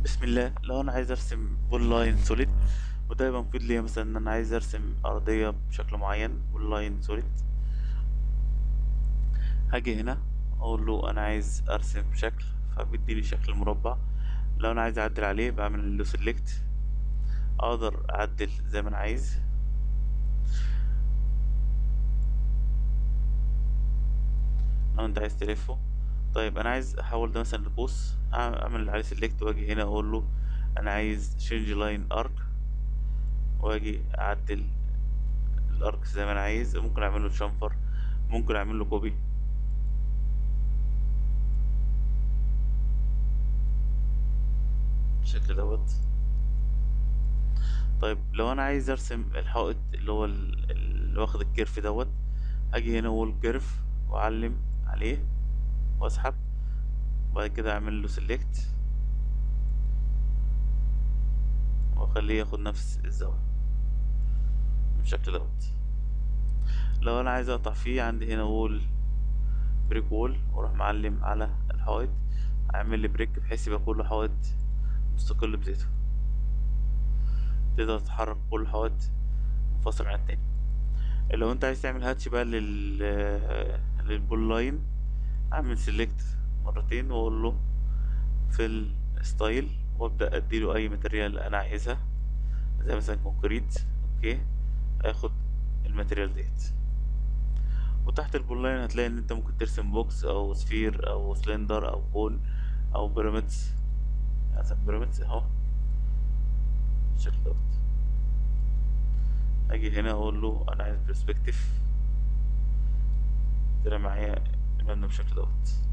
بسم الله لو انا عايز ارسم بول لاين سوليد وده يبقى مفيد ليا مثلا ان انا عايز ارسم ارضيه بشكل معين بول لاين سوليد هاجي هنا اقول له انا عايز ارسم شكل فبيديني شكل مربع لو انا عايز اعدل عليه بعمل له سيلكت اقدر اعدل زي ما انا عايز لو انت عايز تلفه طيب انا عايز احول ده مثلا لقوس اعمل عليه سيلكت واجي هنا اقول له انا عايز change line arc واجي اعدل الارك زي ما انا عايز ممكن اعمل له شنفر ممكن اعمل له كوبي بالشكل دوت طيب لو انا عايز ارسم الحائط اللي هو ال- اللي واخد الكيرف دوت اجي هنا اقول كيرف واعلم عليه واسحب وبعد كده اعمل له سيلكت واخليه ياخد نفس الزاوية بالشكل دوت لو انا عايز اقطع فيه عندي هنا وول بريك وول واروح معلم على الحائط اعمل لي بريك بحيث يبقى كل حائط مستقل بذاته تقدر تحرك كل حائط منفصل عن التاني لو انت عايز تعمل هاتش بقى لل للبول لاين اعمل سيلكت مرتين واقول له في الستايل وابدا اديله اي ماتيريال انا عايزها زي مثلا كونكريت اوكي هاخد الماتيريال ديت وتحت البول لاين هتلاقي ان انت ممكن ترسم بوكس او سفير او سلندر او كون او بيراميدز مثلا بيراميدز اهو بالشكل دوت اجي هنا اقول له انا عايز برسبكتيف طلع معايا المبنى بالشكل دوت